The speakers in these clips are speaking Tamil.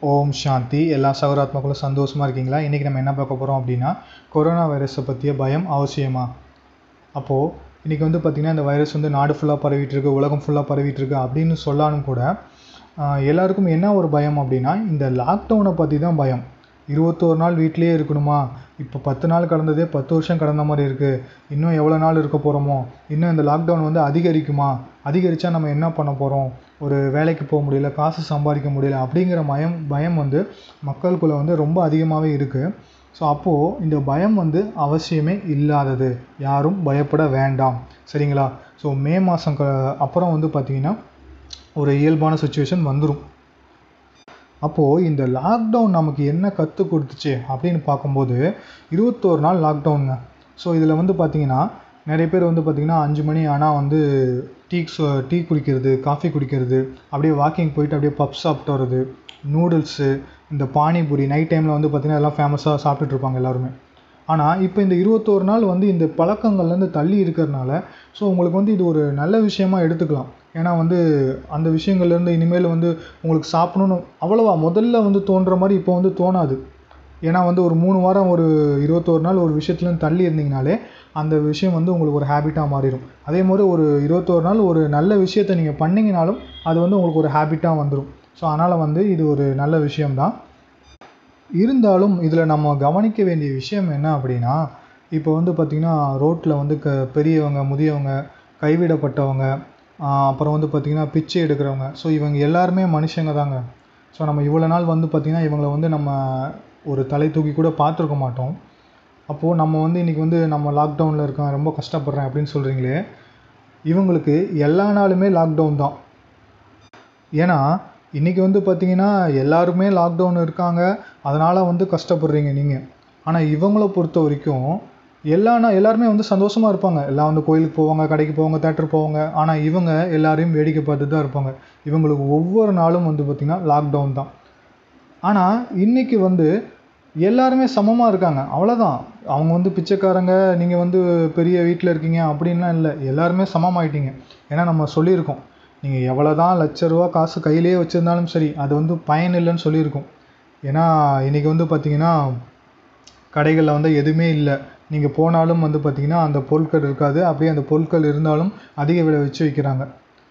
ஓம் சாந்தி எல்லா சகோதராத்மாக்களும் சந்தோஷமாக இருக்கீங்களா இன்றைக்கி நம்ம என்ன பார்க்க போகிறோம் அப்படின்னா கொரோனா வைரஸை பற்றிய பயம் அவசியமா அப்போது இன்றைக்கி வந்து பார்த்திங்கன்னா இந்த வைரஸ் வந்து நாடு ஃபுல்லாக பரவிட்டு இருக்கு உலகம் ஃபுல்லாக பரவிட்டு இருக்கு அப்படின்னு சொல்லாலும் கூட ஆஹ், எல்லாருக்கும் என்ன ஒரு பயம் அப்படின்னா இந்த லாக்டவுனை பற்றி தான் பயம் இருபத்தோரு நாள் வீட்டிலேயே இருக்கணுமா இப்போ பத்து நாள் கடந்ததே பத்து வருஷம் கடந்த மாதிரி இருக்குது இன்னும் எவ்வளோ நாள் இருக்க போகிறோமோ இன்னும் இந்த லாக்டவுன் வந்து அதிகரிக்குமா அதிகரித்தா நம்ம என்ன பண்ண போகிறோம் ஒரு வேலைக்கு போக முடியல காசு சம்பாதிக்க முடியல அப்படிங்கிற பயம் பயம் வந்து மக்களுக்குள்ளே வந்து ரொம்ப அதிகமாகவே இருக்குது ஸோ அப்போது இந்த பயம் வந்து அவசியமே இல்லாதது யாரும் பயப்பட வேண்டாம் சரிங்களா ஸோ மே மாதம் க அப்புறம் வந்து பார்த்திங்கன்னா ஒரு இயல்பான சுச்சுவேஷன் வந்துடும் அப்போது இந்த லாக்டவுன் நமக்கு என்ன கற்றுக் கொடுத்துச்சு அப்படின்னு பார்க்கும்போது இருபத்தோரு நாள் லாக்டவுனுங்க ஸோ இதில் வந்து பார்த்தீங்கன்னா நிறைய பேர் வந்து பார்த்திங்கன்னா அஞ்சு மணி ஆனால் வந்து டீ சு- டீ குடிக்கிறது காஃபி குடிக்கிறது அப்படியே வாக்கிங் போயிட்டு அப்படியே பப் சாப்பிட்டு வர்றது நூடுல்ஸு இந்த பானிபூரி நைட் டைமில் வந்து பார்த்திங்கன்னா எல்லாம் ஃபேமஸாக சாப்பிட்டுட்டு இருப்பாங்க எல்லாருமே ஆனால் இப்போ இந்த இருபத்தோரு நாள் வந்து இந்த பழக்கங்கள்லேருந்து தள்ளி இருக்கிறதுனால ஸோ உங்களுக்கு வந்து இது ஒரு நல்ல விஷயமா எடுத்துக்கலாம் ஏன்னா வந்து அந்த விஷயங்கள்லேருந்து இனிமேல் வந்து உங்களுக்கு சாப்பிடணும்னு அவ்வளவா முதல்ல வந்து தோன்ற மாதிரி இப்போ வந்து தோணாது ஏன்னா வந்து ஒரு மூணு வாரம் ஒரு இருபத்தோரு நாள் ஒரு விஷயத்துலேருந்து தள்ளி இருந்தீங்கனாலே அந்த விஷயம் வந்து உங்களுக்கு ஒரு ஹேபிட்டாக மாறிடும் அதே மாதிரி ஒரு இருபத்தோரு நாள் ஒரு நல்ல விஷயத்தை நீங்கள் பண்ணீங்கனாலும் அது வந்து உங்களுக்கு ஒரு ஹேபிட்டாக வந்துடும் ஸோ அதனால் வந்து இது ஒரு நல்ல விஷயம்தான் இருந்தாலும் இதில் நம்ம கவனிக்க வேண்டிய விஷயம் என்ன அப்படின்னா இப்போ வந்து பார்த்திங்கன்னா ரோட்டில் வந்து க பெரியவங்க முதியவங்க கைவிடப்பட்டவங்க ஆஹ் அப்புறம் வந்து பார்த்திங்கன்னா பிச்சை எடுக்கிறவங்க ஸோ இவங்க எல்லாருமே மனுஷங்க தாங்க ஸோ நம்ம இவ்வளோ நாள் வந்து பார்த்திங்கன்னா இவங்கள வந்து நம்ம ஒரு தலை தூக்கி கூட பார்த்துருக்க மாட்டோம் அப்போது நம்ம வந்து இன்றைக்கி வந்து நம்ம லாக்டவுனில் இருக்கோம் ரொம்ப கஷ்டப்படுறேன் அப்படின்னு சொல்கிறீங்களே இவங்களுக்கு எல்லா நாளுமே லாக்டவுன் தான் ஏன்னா இன்றைக்கி வந்து பார்த்தீங்கன்னா எல்லாருமே லாக்டவுன் இருக்காங்க அதனால் வந்து கஷ்டப்படுறீங்க நீங்கள் ஆனால் இவங்கள பொறுத்த வரைக்கும் எல்லா நா- எல்லாருமே வந்து சந்தோஷமாக இருப்பாங்க எல்லாம் வந்து கோயிலுக்கு போவாங்க கடைக்கு போவாங்க தேட்டர் போவாங்க ஆனால் இவங்க எல்லாரையும் வேடிக்கை பார்த்துட்டு தான் இருப்பாங்க இவங்களுக்கு ஒவ்வொரு நாளும் வந்து பார்த்திங்கன்னா லாக்டவுன் தான் ஆனால் இன்னைக்கு வந்து எல்லாருமே சமமாக இருக்காங்க அவ்வளோதான் அவங்க வந்து பிச்சைக்காரங்க நீங்கள் வந்து பெரிய வீட்டில் இருக்கீங்க அப்படின்லாம் இல்லை எல்லாருமே சமமாயிட்டீங்க ஏன்னா நம்ம சொல்லியிருக்கோம் நீங்கள் எவ்வளோ தான் லட்ச ரூபா காசு கையிலேயே வச்சுருந்தாலும் சரி அது வந்து பயன் இல்லைன்னு சொல்லியிருக்கோம் ஏன்னா இன்றைக்கி வந்து பார்த்தீங்கன்னா கடைகளில் வந்து எதுவுமே இல்லை நீங்கள் போனாலும் வந்து பார்த்தீங்கன்னா அந்த பொருட்கள் இருக்காது அப்படியே அந்த பொருட்கள் இருந்தாலும் அதிக விலை வச்சு விற்கிறாங்க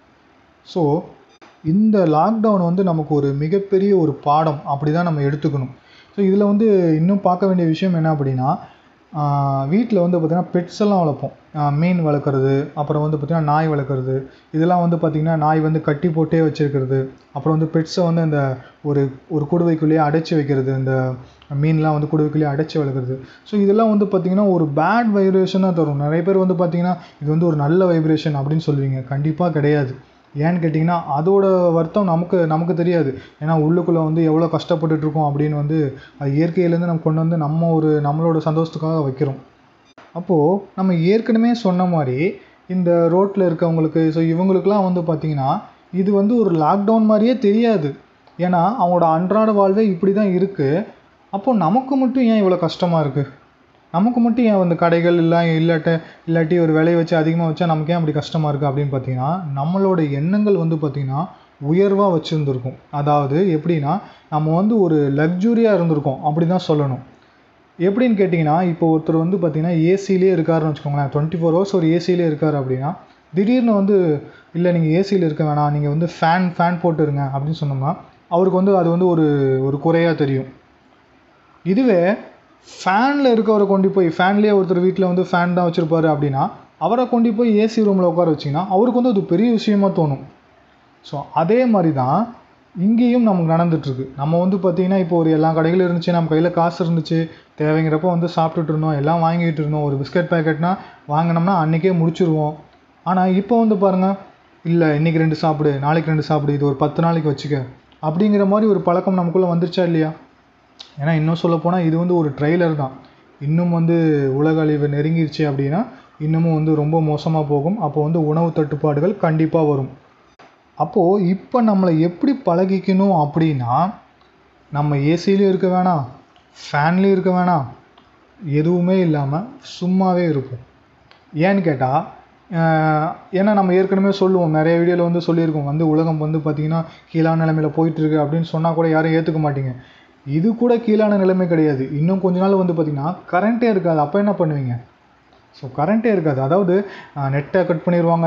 ஸோ இந்த லாக்டவுன் வந்து நமக்கு ஒரு மிகப்பெரிய ஒரு பாடம் அப்படி தான் நம்ம எடுத்துக்கணும் ஸோ இதில் வந்து இன்னும் பார்க்க வேண்டிய விஷயம் என்ன அப்படின்னா வீட்டில் வந்து பார்த்திங்கன்னா பெட்ஸ் எல்லாம் வளர்ப்போம் ஆஹ் மீன் வளர்க்குறது அப்புறம் வந்து பார்த்திங்கன்னா நாய் வளர்க்குறது இதெல்லாம் வந்து பார்த்திங்கன்னா நாய் வந்து கட்டி போட்டே வச்சிருக்கிறது அப்புறம் வந்து பெட்ஸை வந்து அந்த ஒரு ஒரு குடுவைக்குள்ளேயே அடைச்சி வைக்கிறது இந்த மீன்லாம் வந்து குடுவைக்குள்ளேயே அடைச்சி வளர்க்குறது ஸோ இதெல்லாம் வந்து பார்த்திங்கன்னா ஒரு பேட் வைப்ரேஷனாக தரும் நிறைய பேர் வந்து பார்த்திங்கன்னா இது வந்து ஒரு நல்ல வைப்ரேஷன் அப்படின்னு சொல்லுவீங்க கண்டிப்பாக கிடையாது ஏன்னு கேட்டிங்கன்னா அதோட வருத்தம் நமக்கு நமக்கு தெரியாது ஏன்னா உள்ளுக்குள்ளே வந்து எவ்வளோ கஷ்டப்பட்டுட்டு இருக்கோம் அப்படின்னு வந்து அது இயற்கையிலேருந்து நம்ம கொண்டு வந்து நம்ம ஒரு நம்மளோட சந்தோஷத்துக்காக வைக்கிறோம் அப்போது நம்ம ஏற்கனவே சொன்ன மாதிரி இந்த ரோட்டில் இருக்கவங்களுக்கு ஸோ இவங்களுக்குலாம் வந்து பார்த்திங்கன்னா இது வந்து ஒரு லாக்டவுன் மாதிரியே தெரியாது ஏன்னா அவங்களோட அன்றாட வாழ்வே இப்படி தான் இருக்குது அப்போது நமக்கு மட்டும் ஏன் இவ்வளோ கஷ்டமாக இருக்குது நமக்கு மட்டும் ஏன் அந்த கடைகள் இல்லை இல்லாட்ட இல்லாட்டி ஒரு விலையை வச்சு அதிகமாக வச்சா நமக்கு ஏன் அப்படி கஷ்டமாக இருக்குது அப்படின்னு பார்த்தீங்கன்னா நம்மளோட எண்ணங்கள் வந்து பார்த்திங்கன்னா உயர்வாக வச்சுருந்துருக்கும் அதாவது எப்படின்னா நம்ம வந்து ஒரு லக்ஸுரியாக இருந்திருக்கோம் அப்படி தான் சொல்லணும் எப்படின்னு கேட்டிங்கன்னா இப்போ ஒருத்தர் வந்து பார்த்தீங்கன்னா ஏசிலே இருக்காருன்னு வச்சுக்கோங்களேன் டுவெண்ட்டி ஃபோர் ஹவர்ஸ் ஒரு ஏசிலே இருக்கார் அப்படின்னா திடீர்னு வந்து இல்லை நீங்கள் ஏசியில் இருக்க வேணாம் நீங்கள் வந்து ஃபேன் ஃபேன் போட்டு இருங்க அப்படின்னு சொன்னோம்னா அவருக்கு வந்து அது வந்து ஒரு ஒரு குறையாக தெரியும் இதுவே ஃபேனில் இருக்கவரை கொண்டு போய் ஃபேன்லேயே ஒருத்தர் வீட்டில் வந்து ஃபேன் தான் வச்சுருப்பாரு அப்படின்னா அவரை கொண்டு போய் ஏசி ரூமில் உட்கார வச்சிங்கன்னா அவருக்கு வந்து அது பெரிய விஷயமா தோணும் ஸோ அதே மாதிரி தான் இங்கேயும் நமக்கு நடந்துட்டுருக்கு நம்ம வந்து பார்த்திங்கன்னா இப்போ ஒரு எல்லா கடைகளும் இருந்துச்சு நம்ம கையில் காசு இருந்துச்சு தேவைங்கிறப்ப வந்து சாப்பிட்டுட்டு இருந்தோம் எல்லாம் வாங்கிட்டு இருந்தோம் ஒரு பிஸ்கட் பேக்கெட்னா வாங்கினோம்னா அன்றைக்கே முடிச்சிருவோம் ஆனால் இப்போ வந்து பாருங்கள் இல்லை இன்றைக்கி ரெண்டு சாப்பிடு நாளைக்கு ரெண்டு சாப்பிடு இது ஒரு பத்து நாளைக்கு வச்சுக்க அப்படிங்கிற மாதிரி ஒரு பழக்கம் நமக்குள்ளே வந்துருச்சா இல்லையா ஏன்னா இன்னும் சொல்ல போனால் இது வந்து ஒரு ட்ரெய்லர் தான் இன்னும் வந்து உலக அழிவு நெருங்கிருச்சு அப்படின்னா இன்னமும் வந்து ரொம்ப மோசமாக போகும் அப்போ வந்து உணவு தட்டுப்பாடுகள் கண்டிப்பாக வரும் அப்போது இப்போ நம்மளை எப்படி பழகிக்கணும் அப்படின்னா நம்ம ஏசிலையும் இருக்க வேணாம் ஃபேன்லேயும் இருக்க வேணாம் எதுவுமே இல்லாமல் சும்மாவே இருப்போம் ஏன்னு கேட்டால் ஆஹ் ஏன்னா நம்ம ஏற்கனவே சொல்லுவோம் நிறைய வீடியோவில் வந்து சொல்லியிருக்கோம் வந்து உலகம் வந்து பார்த்திங்கன்னா கீழான நிலைமையில் போயிட்டுருக்கு அப்படின்னு சொன்னால் கூட யாரும் ஏற்றுக்க மாட்டீங்க இது கூட கீழான நிலைமை கிடையாது இன்னும் கொஞ்ச நாள் வந்து பார்த்திங்கன்னா கரண்ட்டே இருக்காது அப்போ என்ன பண்ணுவீங்க ஸோ கரண்ட்டே இருக்காது அதாவது நெட்டை கட் பண்ணிடுவாங்க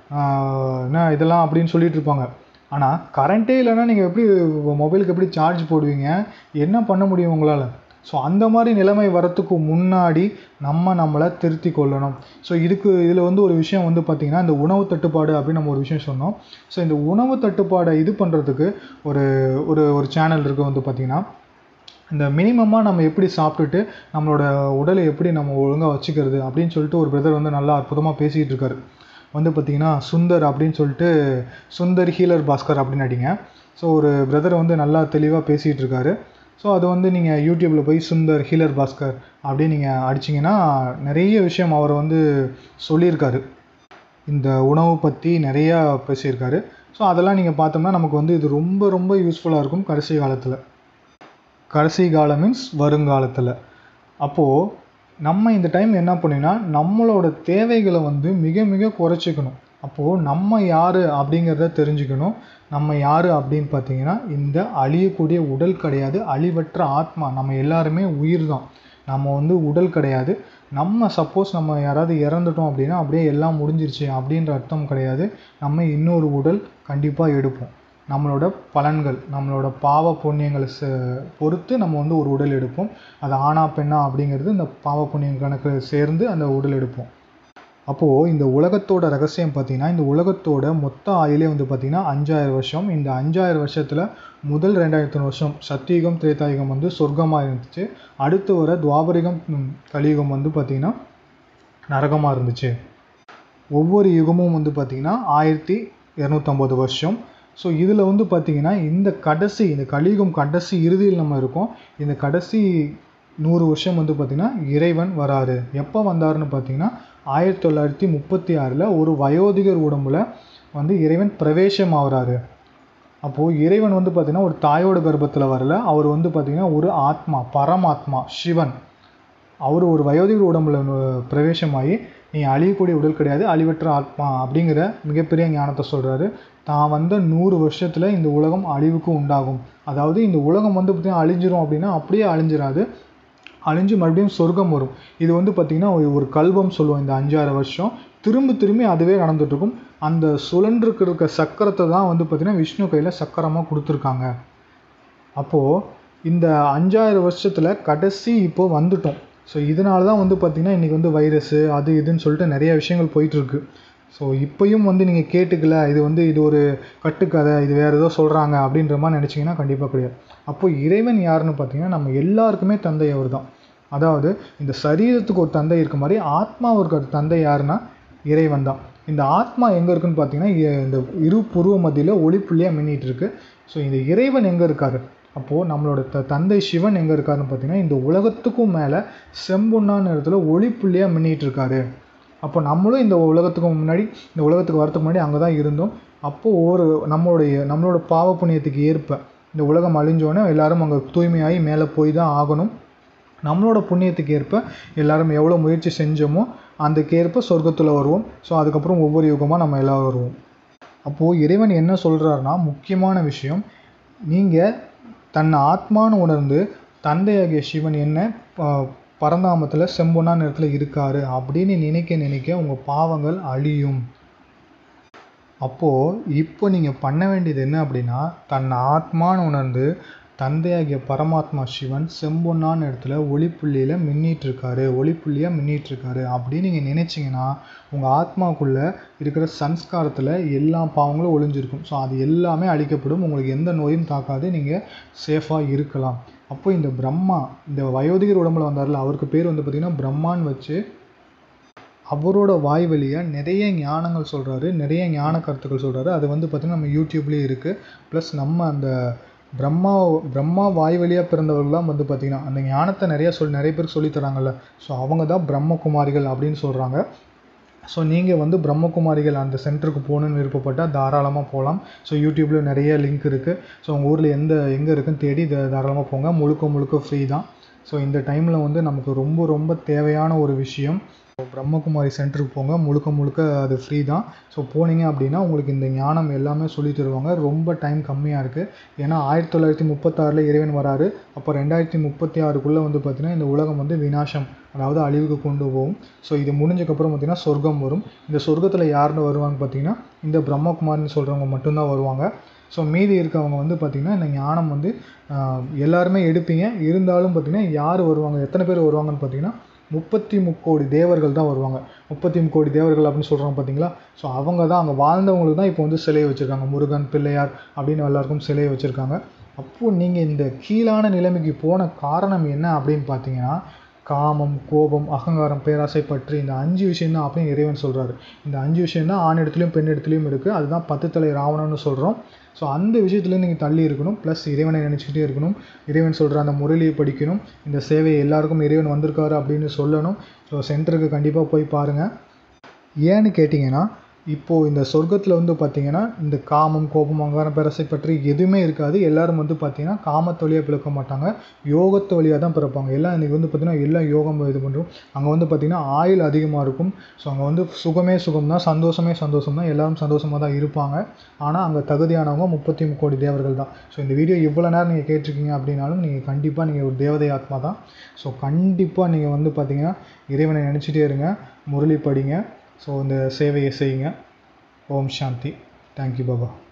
என்ன இதெல்லாம் அப்படின்னு சொல்லிட்டு இருப்பாங்க ஆனால் கரண்ட்டே இல்லைன்னா நீங்கள் எப்படி மொபைலுக்கு எப்படி சார்ஜ் போடுவீங்க என்ன பண்ண முடியும் உங்களால் ஸோ அந்த மாதிரி நிலைமை வரத்துக்கு முன்னாடி நம்ம நம்மளை திருத்தி கொள்ளணும் ஸோ இதுக்கு இதில் வந்து ஒரு விஷயம் வந்து பார்த்திங்கன்னா இந்த உணவு தட்டுப்பாடு அப்படின்னு நம்ம ஒரு விஷயம் சொன்னோம் ஸோ இந்த உணவு தட்டுப்பாடை இது பண்ணுறதுக்கு ஒரு ஒரு ஒரு சேனல் இருக்குது வந்து பார்த்திங்கன்னா இந்த மினிமமாக நம்ம எப்படி சாப்பிட்டுட்டு நம்மளோட உடலை எப்படி நம்ம ஒழுங்காக வச்சுக்கிறது அப்படின்னு சொல்லிட்டு ஒரு பிரதர் வந்து நல்லா அற்புதமாக பேசிகிட்டு இருக்காரு வந்து பார்த்திங்கன்னா சுந்தர் அப்படின்னு சொல்லிட்டு சுந்தர் ஹீலர் பாஸ்கர் அப்படின்னு அடிங்க ஸோ ஒரு பிரதர் வந்து நல்லா தெளிவாக பேசிகிட்டு இருக்காரு ஸோ அது வந்து நீங்கள் யூடியூப்பில் போய் சுந்தர் ஹீலர் பாஸ்கர் அப்படின்னு நீங்கள் அடிச்சிங்கன்னா நிறைய விஷயம் அவர் வந்து சொல்லியிருக்காரு இந்த உணவு பற்றி நிறையா பேசியிருக்காரு ஸோ அதெல்லாம் நீங்கள் பார்த்தோம்னா நமக்கு வந்து இது ரொம்ப ரொம்ப யூஸ்ஃபுல்லாக இருக்கும் கடைசி காலத்தில் கடைசி காலம் மீன்ஸ் வருங்காலத்தில் அப்போது நம்ம இந்த டைம் என்ன பண்ணினா நம்மளோட தேவைகளை வந்து மிக மிக குறைச்சிக்கணும் அப்போது நம்ம யார் அப்படிங்கிறத தெரிஞ்சுக்கணும் நம்ம யார் அப்படின்னு பார்த்தீங்கன்னா இந்த அழியக்கூடிய உடல் கிடையாது அழிவற்ற ஆத்மா நம்ம எல்லாருமே உயிர் தான் நம்ம வந்து உடல் கிடையாது நம்ம சப்போஸ் நம்ம யாராவது இறந்துட்டோம் அப்படின்னா அப்படியே எல்லாம் முடிஞ்சிருச்சு அப்படின்ற அர்த்தம் கிடையாது நம்ம இன்னொரு உடல் கண்டிப்பாக எடுப்போம் நம்மளோட பலன்கள் நம்மளோட பாவ புண்ணியங்களை ச பொறுத்து நம்ம வந்து ஒரு உடல் எடுப்போம் அது ஆணா பெண்ணா அப்படிங்கிறது இந்த பாவ புண்ணியம் கணக்கு சேர்ந்து அந்த உடல் எடுப்போம் அப்போது இந்த உலகத்தோட ரகசியம் பார்த்தீங்கன்னா இந்த உலகத்தோட மொத்த ஆயுளே வந்து பார்த்திங்கன்னா அஞ்சாயிரம் வருஷம் இந்த அஞ்சாயிரம் வருஷத்தில் முதல் ரெண்டாயிரத்து வருஷம் சத்தியுகம் திரேதாயுகம் வந்து சொர்க்கமாக இருந்துச்சு அடுத்து வர துவாபரிகம் ம், கலியுகம் வந்து பார்த்திங்கன்னா நரகமாக இருந்துச்சு ஒவ்வொரு யுகமும் வந்து பார்த்திங்கன்னா ஆயிரத்தி இரநூத்தம்பது வருஷம் ஸோ இதில் வந்து பார்த்திங்கன்னா இந்த கடைசி இந்த கலியுகம் கடைசி இறுதியில் நம்ம இருக்கோம் இந்த கடைசி நூறு வருஷம் வந்து பார்த்திங்கன்னா இறைவன் வராரு எப்போ வந்தாருன்னு பார்த்தீங்கன்னா ஆயிரத்தி தொள்ளாயிரத்தி முப்பத்தி ஆறில் ஒரு வயோதிகர் உடம்புல வந்து இறைவன் பிரவேசம் ஆகுறாரு அப்போது இறைவன் வந்து பார்த்திங்கன்னா ஒரு தாயோட கர்ப்பத்தில் வரல அவர் வந்து பார்த்திங்கன்னா ஒரு ஆத்மா பரமாத்மா சிவன் அவர் ஒரு வயோதிகர் உடம்புல நு- பிரவேசமாகி நீ அழியக்கூடிய உடல் கிடையாது அழிவற்ற ஆத்மா அப்படிங்கிற மிகப்பெரிய ஞானத்தை சொல்கிறாரு தான் வந்த நூறு வருஷத்தில் இந்த உலகம் அழிவுக்கு உண்டாகும் அதாவது இந்த உலகம் வந்து பார்த்திங்கன்னா அழிஞ்சிரும் அப்படின்னா அப்படியே அழிஞ்சிராது அழிஞ்சு மறுபடியும் சொர்க்கம் வரும் இது வந்து பார்த்திங்கன்னா ஒரு ஒரு கல்வம் சொல்லுவோம் இந்த அஞ்சாயிரம் வருஷம் திரும்ப திரும்பி அதுவே நடந்துட்டு இருக்கும் அந்த சுழன்றுக்கு இருக்க சக்கரத்தை தான் வந்து பார்த்திங்கன்னா விஷ்ணு கையில் சக்கரமாக கொடுத்துருக்காங்க அப்போது இந்த அஞ்சாயிரம் வருஷத்தில் கடைசி இப்போ வந்துட்டோம் ஸோ இதனால தான் வந்து பார்த்திங்கன்னா இன்றைக்கி வந்து வைரஸு அது இதுன்னு சொல்லிட்டு நிறைய விஷயங்கள் போயிட்டுருக்கு ஸோ இப்போயும் வந்து நீங்கள் கேட்டுக்கல இது வந்து இது ஒரு கட்டுக்கதை இது வேறு ஏதோ சொல்கிறாங்க அப்படின்ற மாதிரி நினச்சிங்கன்னா கண்டிப்பாக கிடையாது அப்போ இறைவன் யாருன்னு பார்த்தீங்கன்னா நம்ம எல்லாருக்குமே தந்தை அவர் தான் அதாவது இந்த சரீரத்துக்கு ஒரு தந்தை இருக்க மாதிரி ஆத்மாவுக்கு ஒரு தந்தை யாருன்னா இறைவன் தான் இந்த ஆத்மா எங்கே இருக்குன்னு பார்த்தீங்கன்னா இ- இந்த இரு புருவ மத்தியில் ஒளிப்புள்ளியாக மின்னிட்டு இருக்கு ஸோ இந்த இறைவன் எங்கே இருக்காரு அப்போது நம்மளோட த தந்தை சிவன் எங்கே இருக்காருன்னு பார்த்தீங்கன்னா இந்த உலகத்துக்கும் மேலே செம்பொன்னான இடத்துல ஒளிப்புள்ளியாக மின்னிட்டு இருக்காரு அப்போ நம்மளும் இந்த உலகத்துக்கு முன்னாடி இந்த உலகத்துக்கு வரதுக்கு முன்னாடி அங்கே தான் இருந்தோம் அப்போது ஒரு நம்மளுடைய நம்மளோட பாவ புண்ணியத்துக்கு ஏற்ப இந்த உலகம் அழிஞ்சோடனே எல்லாரும் அங்கே தூய்மையாகி மேலே போய் தான் ஆகணும் நம்மளோட புண்ணியத்துக்கு ஏற்ப எல்லாரும் எவ்வளோ முயற்சி செஞ்சோமோ அதுக்கேற்ப சொர்க்கத்தில் வருவோம் ஸோ அதுக்கப்புறம் ஒவ்வொரு யுகமாக நம்ம எல்லாம் வருவோம் அப்போது இறைவன் என்ன சொல்கிறாருன்னா முக்கியமான விஷயம் நீங்கள் தன்னை ஆத்மான்னு உணர்ந்து தந்தையாகிய சிவன் என்ன ப- பரந்தாமத்தில் செம்பொன்னா நேரத்தில் இருக்காரு அப்படின்னு நினைக்க நினைக்க உங்கள் பாவங்கள் அழியும் அப்போது இப்போ நீங்கள் பண்ண வேண்டியது என்ன அப்படின்னா தன்னை ஆத்மான்னு உணர்ந்து தந்தையாகிய பரமாத்மா சிவன் செம்பொன்னான இடத்துல ஒளிப்புள்ளியில் மின்னிட்டு இருக்காரு ஒளிப்புள்ளியாக மின்னிட்டு இருக்காரு அப்படின்னு நீங்கள் நினைச்சீங்கன்னா உங்கள் ஆத்மாக்குள்ளே இருக்கிற சன்ஸ்காரத்தில் எல்லா பாவங்களும் ஒளிஞ்சிருக்கும் ஸோ அது எல்லாமே அழிக்கப்படும் உங்களுக்கு எந்த நோயும் தாக்காது நீங்கள் சேஃபாக இருக்கலாம் அப்போ இந்த பிரம்மா இந்த வயோதிகர் உடம்புல வந்தார்ல அவருக்கு பேர் வந்து பார்த்திங்கன்னா பிரம்மான்னு வச்சு அவரோட வாய் வழியா நிறைய ஞானங்கள் சொல்கிறாரு நிறைய ஞான கருத்துக்கள் சொல்கிறாரு அது வந்து பார்த்திங்கன்னா நம்ம யூடியூப்லேயே இருக்குது ப்ளஸ் நம்ம அந்த பிரம்மா பிரம்மா வாய் வழியாக பிறந்தவர்கள்லாம் வந்து பார்த்திங்கன்னா அந்த ஞானத்தை நிறைய சொல் நிறைய பேருக்கு சொல்லித் தராங்கல்ல ஸோ அவங்க தான் பிரம்மகுமாரிகள் அப்படின்னு சொல்கிறாங்க ஸோ நீங்கள் வந்து பிரம்மகுமாரிகள் அந்த சென்டருக்கு போகணுன்னு விருப்பப்பட்டால் தாராளமாக போகலாம் ஸோ யூடியூப்பில் நிறைய லிங்க் இருக்குது ஸோ உங்கள் ஊரில் எந்த எங்கே இருக்குன்னு தேடி த- தாராளமாக போங்க முழுக்க முழுக்க ஃப்ரீ தான் ஸோ இந்த டைமில் வந்து நமக்கு ரொம்ப ரொம்ப தேவையான ஒரு விஷயம் பிரம்மகுமாரி சென்டருக்கு போங்க முழுக்க முழுக்க அது ஃப்ரீ தான் ஸோ போனீங்க அப்படின்னா உங்களுக்கு இந்த ஞானம் எல்லாமே சொல்லி தருவாங்க ரொம்ப டைம் கம்மியாக இருக்குது ஏன்னா ஆயிரத்தி தொள்ளாயிரத்தி முப்பத்தாறில் இறைவன் வராரு அப்போ ரெண்டாயிரத்தி முப்பத்தி ஆறுக்குள்ளே வந்து பார்த்திங்கன்னா இந்த உலகம் வந்து விநாசம் அதாவது அழிவுக்கு கொண்டு போகும் ஸோ இது முடிஞ்சக்கப்புறம் பார்த்திங்கன்னா சொர்க்கம் வரும் இந்த சொர்க்கத்தில் யாருன்னு வருவாங்க பார்த்திங்கன்னா இந்த பிரம்மகுமார்னு சொல்கிறவங்க மட்டும்தான் வருவாங்க ஸோ மீதி இருக்கவங்க வந்து பார்த்திங்கன்னா இந்த ஞானம் வந்து ஆஹ், எல்லாருமே எடுப்பீங்க இருந்தாலும் பார்த்திங்கன்னா யார் வருவாங்க எத்தனை பேர் வருவாங்கன்னு பார்த்தீங்கன்னா முப்பத்தி முக்கோடி தேவர்கள் தான் வருவாங்க முப்பத்தி முக்கோடி தேவர்கள் அப்படின்னு சொல்கிறாங்க பார்த்தீங்களா ஸோ அவங்க தான் அங்கே வாழ்ந்தவங்களுக்கு தான் இப்போ வந்து சிலையை வச்சுருக்காங்க முருகன் பிள்ளையார் அப்படின்னு எல்லாருக்கும் சிலையை வச்சுருக்காங்க அப்போது நீங்கள் இந்த கீழான நிலைமைக்கு போன காரணம் என்ன அப்படின்னு பார்த்தீங்கன்னா காமம் கோபம் அகங்காரம் பேராசை பற்றி இந்த அஞ்சு விஷயம் தான் அப்படின்னு இறைவன் சொல்கிறாரு இந்த அஞ்சு விஷயம் தான் ஆண் இடத்துலையும் பெண் இடத்துலையும் இருக்குது அதுதான் பத்து தலை ராவணன்னு சொல்கிறோம் ஸோ அந்த விஷயத்துலேருந்து நீங்கள் தள்ளி இருக்கணும் ப்ளஸ் இறைவனை நினச்சிக்கிட்டே இருக்கணும் இறைவன் சொல்கிற அந்த முரளியை படிக்கணும் இந்த சேவையை எல்லாருக்கும் இறைவன் வந்திருக்காரு அப்படின்னு சொல்லணும் ஸோ சென்டருக்கு கண்டிப்பாக போய் பாருங்கள் ஏன்னு கேட்டிங்கன்னா இப்போது இந்த சொர்க்கத்தில் வந்து பார்த்தீங்கன்னா இந்த காமம் கோபம் அங்காரம் பேரசை பற்றி எதுவுமே இருக்காது எல்லாரும் வந்து பார்த்தீங்கன்னா காமத்து வழியாக பிறக்க மாட்டாங்க யோகத்து வழியாக தான் பிறப்பாங்க எல்லாம் இன்றைக்கி வந்து பார்த்தீங்கன்னா எல்லாம் யோகம் இது பண்ணுறோம் அங்கே வந்து பார்த்தீங்கன்னா ஆயுள் அதிகமாக இருக்கும் ஸோ அங்கே வந்து சுகமே சுகம் தான் சந்தோஷமே சந்தோஷம் தான் எல்லாரும் சந்தோஷமாக தான் இருப்பாங்க ஆனால் அங்கே தகுதியானவங்க முப்பத்தி கோடி தேவர்கள் தான் ஸோ இந்த வீடியோ இவ்வளோ நேரம் நீங்கள் கேட்டிருக்கீங்க அப்படின்னாலும் நீங்கள் கண்டிப்பாக நீங்கள் ஒரு தேவதை ஆத்மா தான் ஸோ கண்டிப்பாக நீங்கள் வந்து பார்த்தீங்கன்னா இறைவனை நினச்சிட்டே இருங்க முரளி படிங்க ஸோ இந்த சேவையை செய்யுங்க ஓம் சாந்தி தேங்க்யூ பாபா